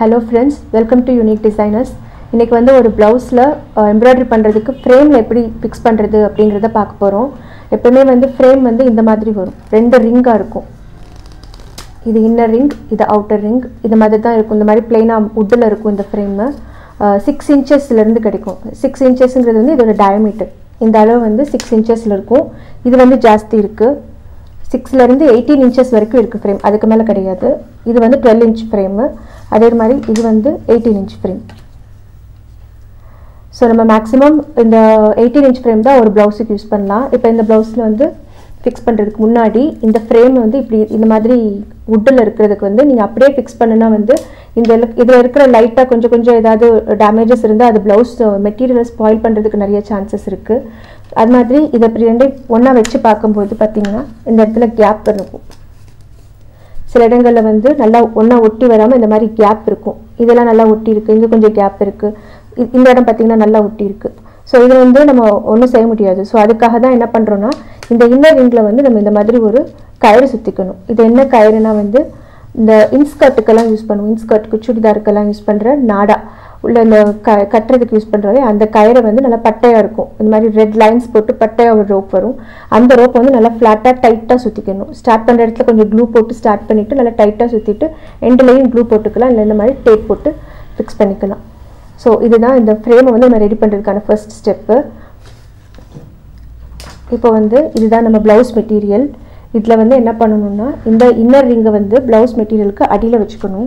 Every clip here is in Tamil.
hello friends welcome to unique designers இன்றைக்கி வந்து ஒரு ப்ளவுஸில் எம்ப்ராய்டரி பண்ணுறதுக்கு ஃப்ரேமில் எப்படி ஃபிக்ஸ் பண்ணுறது அப்படிங்கிறத பார்க்க போகிறோம் எப்பவுமே வந்து ஃப்ரேம் வந்து இந்த மாதிரி வரும் ரெண்டு ரிங்காக இருக்கும் இது இன்னர் ரிங் இது அவுட்டர் ரிங் இந்த மாதிரி தான் இருக்கும் இந்த மாதிரி பிளெயினாக உட்டில் இருக்கும் இந்த ஃப்ரேமு சிக்ஸ் இன்ச்சஸ்லேருந்து கிடைக்கும் சிக்ஸ் இன்ச்சஸ்ங்கிறது வந்து இதோட டயமீட்டர் இந்த அளவு வந்து சிக்ஸ் இன்ச்சஸில் இருக்கும் இது வந்து ஜாஸ்தி இருக்குது சிக்ஸ்லேருந்து எயிட்டீன் இன்ச்சஸ் வரைக்கும் இருக்குது ஃப்ரேம் அதுக்கு மேலே கிடையாது இது வந்து டுவெல் இன்ச் ஃப்ரேமு அதே மாதிரி இது வந்து எயிட்டீன் இன்ச் ஃப்ரேம் ஸோ நம்ம மேக்ஸிமம் இந்த எயிட்டீன் இன்ச் ஃப்ரேம் தான் ஒரு ப்ளவுஸுக்கு யூஸ் பண்ணலாம் இப்போ இந்த ப்ளவுஸில் வந்து ஃபிக்ஸ் பண்ணுறதுக்கு முன்னாடி இந்த ஃப்ரேம் வந்து இப்படி இந்த மாதிரி வுட்டில் இருக்கிறதுக்கு வந்து நீங்கள் அப்படியே ஃபிக்ஸ் பண்ணுனா வந்து இந்த இதில் இருக்கிற லைட்டாக கொஞ்சம் கொஞ்சம் ஏதாவது டேமேஜஸ் இருந்தால் அது ப்ளவுஸ் மெட்டீரியலை ஸ்பாயில் பண்ணுறதுக்கு நிறைய சான்சஸ் இருக்குது அது மாதிரி இதை இப்படி ரெண்டையும் ஒன்றா வச்சு பார்க்கும்போது பார்த்தீங்கன்னா இந்த இடத்துல கேப் இருக்கும் சில இடங்களில் வந்து நல்லா ஒன்றா ஒட்டி வராமல் இந்த மாதிரி கேப் இருக்கும் இதெல்லாம் நல்லா ஒட்டி இருக்குது இங்கே கொஞ்சம் கேப் இருக்குது இந்த இடம் பார்த்தீங்கன்னா நல்லா ஒட்டி இருக்குது ஸோ இது வந்து நம்ம ஒன்றும் செய்ய முடியாது ஸோ அதுக்காக தான் என்ன பண்ணுறோன்னா இந்த இன்னர் ரிங்கில் வந்து நம்ம இந்த மாதிரி ஒரு கயிறு சுற்றிக்கணும் இது என்ன கயிறுனா வந்து இந்த இன்ஸ்கர்ட்டுக்கெல்லாம் யூஸ் பண்ணுவோம் இன்ஸ்கர்ட்டுக்கு சுடிதாருக்கெல்லாம் யூஸ் பண்ணுற நாடா உள்ள இந்த க கட்டுறதுக்கு யூஸ் பண்ணுறது அந்த கயிறை வந்து நல்லா பட்டையாக இருக்கும் இந்த மாதிரி ரெட் லைன்ஸ் போட்டு பட்டையாக ஒரு ரோப் வரும் அந்த ரோப் வந்து நல்லா ஃப்ளாட்டாக டைட்டாக சுற்றிக்கணும் ஸ்டார்ட் பண்ணுற இடத்துல கொஞ்சம் க்ளூ போட்டு ஸ்டார்ட் பண்ணிவிட்டு நல்லா டைட்டாக சுற்றிட்டு எண்டுலேயும் க்ளூ போட்டுக்கலாம் இல்லை இந்த மாதிரி டேப் போட்டு ஃபிக்ஸ் பண்ணிக்கலாம் ஸோ இதுதான் இந்த ஃப்ரேமை வந்து நம்ம ரெடி பண்ணுறதுக்கான ஃபர்ஸ்ட் ஸ்டெப்பு இப்போ வந்து இதுதான் நம்ம ப்ளவுஸ் மெட்டீரியல் இதில் வந்து என்ன பண்ணணும்னா இந்த இன்னர் ரிங்கை வந்து ப்ளவுஸ் மெட்டீரியலுக்கு அடியில் வச்சுக்கணும்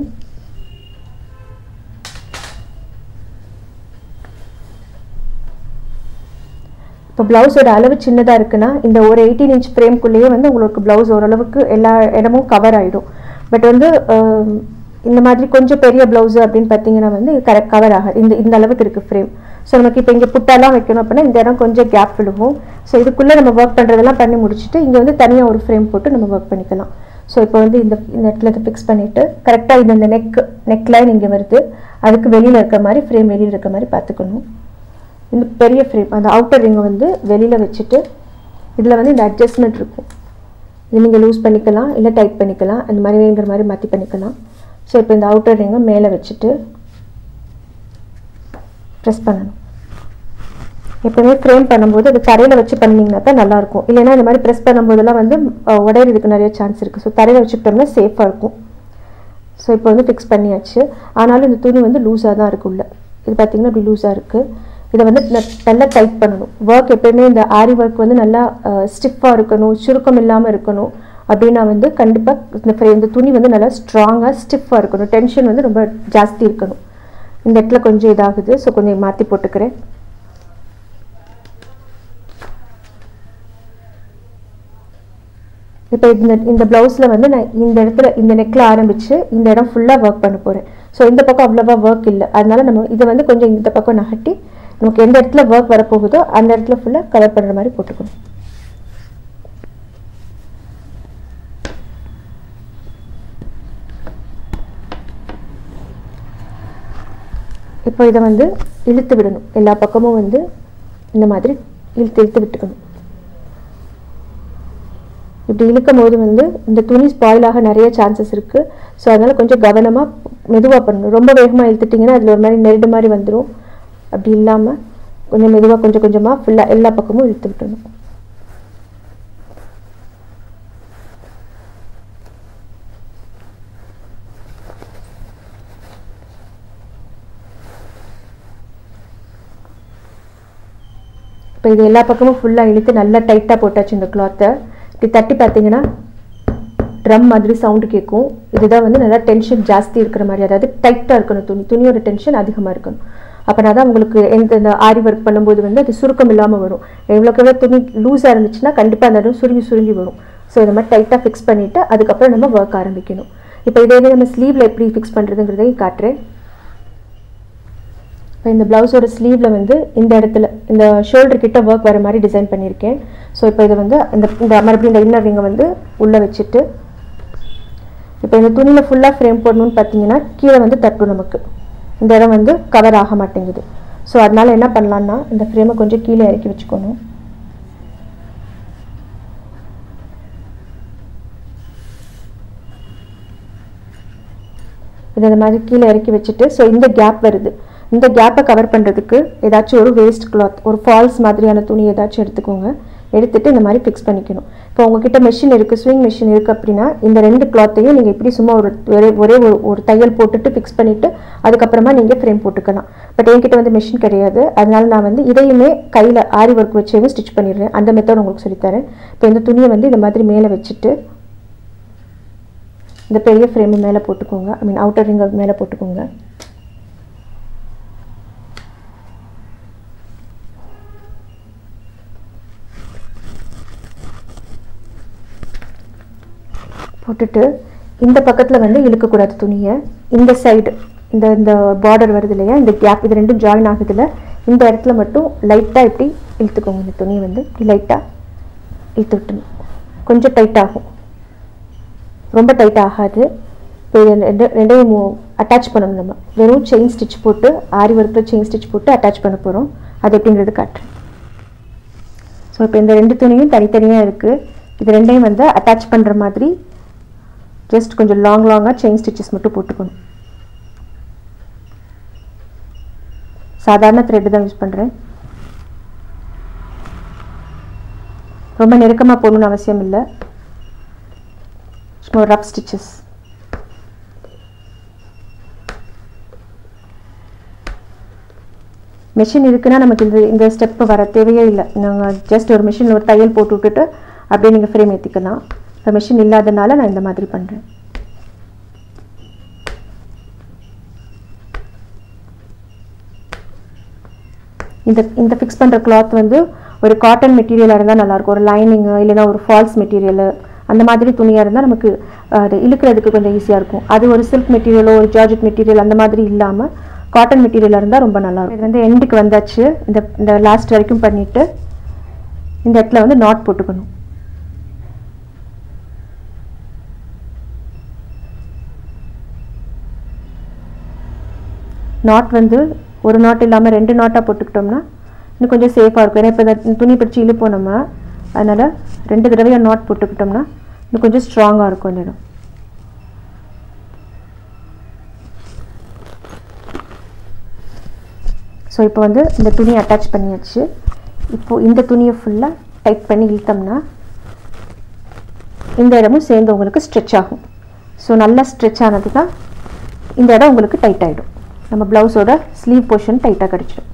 இப்போ ப்ளவுஸோட அளவு சின்னதாக இருக்குன்னா இந்த ஒரு எயிட்டீன் இன்ச் ஃப்ரேம்குள்ளேயே வந்து உங்களுக்கு ப்ளவுஸ் ஓரளவுக்கு எல்லா இடமும் கவர் ஆகிடும் பட் வந்து இந்த மாதிரி கொஞ்சம் பெரிய ப்ளவுஸு அப்படின்னு பார்த்தீங்கன்னா வந்து கரெக்ட் கவர் ஆகாது இந்த இந்த அளவுக்கு இருக்குது ஃப்ரேம் ஸோ நமக்கு இப்போ இங்கே புட்டாலாம் வைக்கணும் அப்படின்னா இந்த இடம் கொஞ்சம் கேப் விழுகும் ஸோ இதுக்குள்ளே நம்ம ஒர்க் பண்ணுறதெல்லாம் பண்ணி முடிச்சுட்டு இங்கே வந்து தனியாக ஒரு ஃப்ரேம் போட்டு நம்ம ஒர்க் பண்ணிக்கலாம் ஸோ இப்போ வந்து இந்த இந்த இடத்துல ஃபிக்ஸ் பண்ணிவிட்டு கரெக்டாக இந்த இந்த நெக் நெக் லைன் இங்கே வருது அதுக்கு வெளியில் இருக்க மாதிரி ஃப்ரேம் வெளியில் இருக்க மாதிரி பார்த்துக்கணும் இந்த பெரிய ஃப்ரேம் அந்த அவுட்டர் ரிங்கை வந்து வெளியில் வச்சுட்டு இதில் வந்து இந்த அட்ஜஸ்ட்மெண்ட் இருக்கும் இது நீங்கள் லூஸ் பண்ணிக்கலாம் இல்லை டைட் பண்ணிக்கலாம் அந்த மாதிரி வேணுங்கிற மாதிரி மாற்றி பண்ணிக்கலாம் ஸோ இப்போ இந்த அவுட்டர் ரிங்கை மேலே வச்சுட்டு ப்ரெஸ் பண்ணணும் எப்போவுமே ஃப்ரேம் பண்ணும்போது அது தரையில் வச்சு பண்ணிங்கன்னா தான் நல்லாயிருக்கும் இல்லைன்னா இந்த மாதிரி ப்ரெஸ் பண்ணும்போதெல்லாம் வந்து உடையிறதுக்கு நிறைய சான்ஸ் இருக்குது ஸோ தரையில் வச்சுக்கிட்டோம்னா சேஃபாக இருக்கும் ஸோ இப்போ வந்து ஃபிக்ஸ் பண்ணியாச்சு ஆனாலும் இந்த துணி வந்து லூஸாக தான் இருக்குது உள்ள இது பார்த்திங்கன்னா இப்படி லூஸாக இருக்குது இதை வந்து நல்லா டைட் பண்ணணும் ஒர்க் எப்பயுமே இந்த ஆரி ஒர்க் வந்து நல்லா ஸ்டிஃபாக இருக்கணும் சுருக்கம் இல்லாமல் இருக்கணும் அப்படின்னா வந்து கண்டிப்பாக இந்த இந்த துணி வந்து நல்லா ஸ்ட்ராங்காக ஸ்டிஃபாக இருக்கணும் டென்ஷன் வந்து ரொம்ப ஜாஸ்தி இருக்கணும் இந்த இடத்துல கொஞ்சம் இதாகுது ஸோ கொஞ்சம் மாற்றி போட்டுக்கிறேன் இப்போ இந்த இந்த ப்ளவுஸில் வந்து நான் இந்த இடத்துல இந்த நெக்கில் ஆரம்பித்து இந்த இடம் ஃபுல்லாக ஒர்க் பண்ண போகிறேன் ஸோ இந்த பக்கம் அவ்வளோவா ஒர்க் இல்லை அதனால நம்ம இதை வந்து கொஞ்சம் இந்த பக்கம் நகட்டி நமக்கு எந்த இடத்துல ஒர்க் வரப்போகுதோ அந்த இடத்துல ஃபுல்லாக கவர் பண்ணுற மாதிரி போட்டுக்கணும் இப்போ இதை வந்து இழுத்து விடணும் எல்லா பக்கமும் வந்து இந்த மாதிரி இழுத்து இழுத்து விட்டுக்கணும் இப்படி இழுக்கும் போது வந்து இந்த துணி ஸ்பாயில் ஆக நிறைய சான்சஸ் இருக்குது ஸோ அதனால் கொஞ்சம் கவனமாக மெதுவாக பண்ணணும் ரொம்ப வேகமாக இழுத்துட்டிங்கன்னா அதில் ஒரு மாதிரி நெருடு மாதிரி வந்துடும் அப்படி இல்லாமல் கொஞ்சம் மெதுவாக கொஞ்சம் கொஞ்சமாக ஃபுல்லாக எல்லா பக்கமும் இழுத்து விட்டணும் இப்போ இது எல்லா பக்கமும் ஃபுல்லாக இழுத்து நல்லா டைட்டாக போட்டாச்சு இந்த கிளாத்தை இப்படி தட்டி பார்த்தீங்கன்னா ட்ரம் மாதிரி சவுண்டு கேட்கும் இதுதான் வந்து நல்லா டென்ஷன் ஜாஸ்தி இருக்கிற மாதிரி அதாவது டைட்டாக இருக்கணும் துணி துணியோட டென்ஷன் அதிகமாக இருக்கணும் அப்போனா தான் உங்களுக்கு எந்த இந்த ஆரி ஒர்க் பண்ணும்போது வந்து அது சுருக்கம் இல்லாமல் வரும் எவ்வளோக்கு எவ்வளோ துணி லூஸாக இருந்துச்சுன்னா கண்டிப்பாக அந்த இடம் சுருங்கி சுருங்கி வரும் ஸோ இந்த மாதிரி டைட்டாக ஃபிக்ஸ் பண்ணிவிட்டு அதுக்கப்புறம் நம்ம ஒர்க் ஆரம்பிக்கணும் இப்போ இதே நம்ம ஸ்லீவில் எப்படி ஃபிக்ஸ் பண்ணுறதுங்கிறதையும் காட்டுறேன் இப்போ இந்த ப்ளவுஸோட ஸ்லீவில் வந்து இந்த இடத்துல இந்த ஷோல்டர் கிட்ட ஒர்க் வர மாதிரி டிசைன் பண்ணியிருக்கேன் ஸோ இப்போ இதை வந்து இந்த இந்த மறுபடியும் இந்த இன்னர் ரிங்கை வந்து உள்ளே வச்சுட்டு இப்போ இந்த துணியில் ஃபுல்லாக ஃப்ரேம் போடணும்னு பார்த்தீங்கன்னா கீழே வந்து தட்டும் நமக்கு இந்த இடம் வந்து கவர் ஆக மாட்டேங்குது ஸோ அதனால் என்ன பண்ணலான்னா இந்த ஃப்ரேமை கொஞ்சம் கீழே இறக்கி வச்சுக்கணும் இதை இந்த மாதிரி கீழே இறக்கி வச்சுட்டு ஸோ இந்த கேப் வருது இந்த கேப்பை கவர் பண்ணுறதுக்கு ஏதாச்சும் ஒரு வேஸ்ட் கிளாத் ஒரு ஃபால்ஸ் மாதிரியான துணி ஏதாச்சும் எடுத்துக்கோங்க எடுத்துட்டு இந்த மாதிரி ஃபிக்ஸ் பண்ணிக்கணும் இப்போ உங்ககிட்ட மெஷின் இருக்குது ஸ்விங் மிஷின் இருக்குது அப்படின்னா இந்த ரெண்டு கிளாத்தையும் நீங்கள் இப்படி சும்மா ஒரு ஒரே ஒரே ஒரு ஒரு தையல் போட்டுட்டு ஃபிக்ஸ் பண்ணிவிட்டு அதுக்கப்புறமா நீங்கள் ஃப்ரேம் போட்டுக்கலாம் பட் என்கிட்ட வந்து மிஷின் கிடையாது அதனால நான் வந்து இதையுமே கையில் ஆரி ஒர்க் வச்சேவே ஸ்டிச் பண்ணிடுறேன் அந்த மெத்தட் உங்களுக்கு சொல்லித்தரேன் இப்போ இந்த துணியை வந்து இந்த மாதிரி மேலே வச்சுட்டு இந்த பெரிய ஃப்ரேம் மேலே போட்டுக்கோங்க ஐ மீன் அவுட்டர் ரிங்கை மேலே போட்டுக்கோங்க போட்டுட்டு இந்த பக்கத்தில் வந்து இழுக்கக்கூடாது துணியை இந்த சைடு இந்த இந்த பார்டர் வருது இல்லையா இந்த கேப் இது ரெண்டும் ஜாயின் ஆகுதுல இந்த இடத்துல மட்டும் லைட்டாக இப்படி இழுத்துக்கோங்க இந்த துணியை வந்து இப்படி லைட்டாக இழுத்து விட்டுணும் கொஞ்சம் டைட் ஆகும் ரொம்ப டைட் ஆகாது இப்போ இது ரெண்டு ரெண்டையும் அட்டாச் பண்ணணும் நம்ம வெறும் செயின் ஸ்டிச் போட்டு ஆரி ஒர்க்கில் செயின் ஸ்டிச் போட்டு அட்டாச் பண்ண போகிறோம் அது எப்படிங்கிறது காட்டுறேன் ஸோ இப்போ இந்த ரெண்டு துணியும் தனித்தனியாக இருக்குது இது ரெண்டையும் வந்து அட்டாச் பண்ணுற மாதிரி ஜஸ்ட் கொஞ்சம் லாங் லாங்காக செயின் ஸ்டிச்சஸ் மட்டும் போட்டுக்கணும் சாதாரண த்ரெட்டு தான் யூஸ் பண்ணுறேன் ரொம்ப நெருக்கமாக போடணும்னு அவசியம் இல்லை சும்மா ரஃப் ஸ்டிச்சஸ் மெஷின் இருக்குன்னா நமக்கு இந்த இந்த ஸ்டெப்பு வர தேவையே இல்லை நாங்கள் ஜஸ்ட் ஒரு மிஷினில் ஒரு தையல் போட்டு விட்டுட்டு அப்படியே நீங்கள் ஃப்ரேம் ஏற்றிக்கலாம் இப்போ மிஷின் இல்லாதனால நான் இந்த மாதிரி பண்ணுறேன் இந்த இந்த ஃபிக்ஸ் பண்ணுற கிளாத் வந்து ஒரு காட்டன் மெட்டீரியலாக இருந்தால் நல்லாயிருக்கும் ஒரு லைனிங்கு இல்லைன்னா ஒரு ஃபால்ஸ் மெட்டீரியலு அந்த மாதிரி துணியாக இருந்தால் நமக்கு அது இழுக்கிறதுக்கு கொஞ்சம் ஈஸியாக இருக்கும் அது ஒரு சில்க் மெட்டீரியலோ ஒரு ஜார்ஜெட் மெட்டீரியல் அந்த மாதிரி இல்லாமல் காட்டன் மெட்டீரியலாக இருந்தால் ரொம்ப நல்லாயிருக்கும் இது வந்து எண்டுக்கு வந்தாச்சு இந்த இந்த லாஸ்ட் வரைக்கும் பண்ணிவிட்டு இந்த இடத்துல வந்து நாட் போட்டுக்கணும் நாட் வந்து ஒரு நாட் இல்லாமல் ரெண்டு நாட்டாக போட்டுக்கிட்டோம்னா இன்னும் கொஞ்சம் சேஃபாக இருக்கும் ஏன்னா இப்போ இந்த துணி பிடிச்சி இழுப்போம் நம்ம அதனால் ரெண்டு தடவையாக நாட் போட்டுக்கிட்டோம்னா இன்னும் கொஞ்சம் ஸ்ட்ராங்காக இருக்கும் இந்த இடம் ஸோ இப்போ வந்து இந்த துணி அட்டாச் பண்ணியாச்சு இப்போது இந்த துணியை ஃபுல்லாக டைட் பண்ணி இழுத்தோம்னா இந்த இடமும் சேர்ந்து உங்களுக்கு ஸ்ட்ரெச் ஆகும் ஸோ நல்லா ஸ்ட்ரெச் ஆனது தான் இந்த இடம் உங்களுக்கு டைட் ஆகிடும் நம்ம ப்ளவுஸோட ஸ்லீவ் போர்ஷன் டைட்டாக கிடச்சிடும்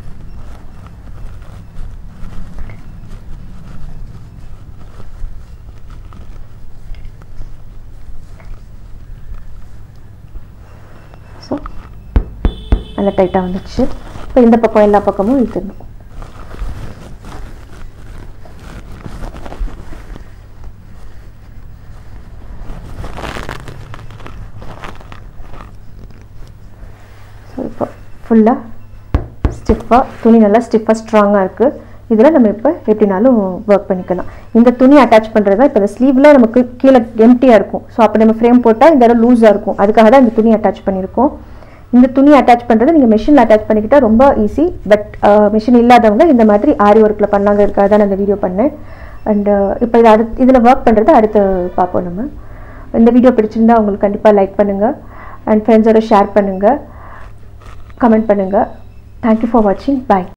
ஸோ நல்லா டைட்டாக வந்துடுச்சு இப்போ இந்த பக்கம் எல்லா பக்கமும் இழுத்துடணும் ஸோ இப்போ ஃபுல்லாக ஸ்டிஃபாக துணி நல்லா ஸ்டிஃபாக ஸ்ட்ராங்காக இருக்குது இதில் நம்ம இப்போ எப்படினாலும் ஒர்க் பண்ணிக்கலாம் இந்த துணி அட்டாச் பண்ணுறது இப்போ இந்த ஸ்லீவில் நமக்கு கீழே எம்டியாக இருக்கும் ஸோ அப்போ நம்ம ஃப்ரேம் போட்டால் இந்த இடம் லூஸாக இருக்கும் அதுக்காக தான் இந்த துணி அட்டாச் பண்ணியிருக்கோம் இந்த துணி அட்டாச் பண்ணுறது நீங்கள் மிஷினில் அட்டாச் பண்ணிக்கிட்டால் ரொம்ப ஈஸி பட் மிஷின் இல்லாதவங்க இந்த மாதிரி ஆரி ஒர்க்கில் பண்ணாங்கிறதுக்காக தான் நான் இந்த வீடியோ பண்ணேன் அண்டு இப்போ இது அடுத்து இதில் ஒர்க் பண்ணுறது அடுத்து பார்ப்போம் நம்ம இந்த வீடியோ பிடிச்சிருந்தா உங்களுக்கு கண்டிப்பாக லைக் பண்ணுங்கள் அண்ட் ஃப்ரெண்ட்ஸோட ஷேர் பண்ணுங்கள் கமெண்ட் பண்ணுங்கள் தேங்க்யூ ஃபார் வாட்சிங் பாய்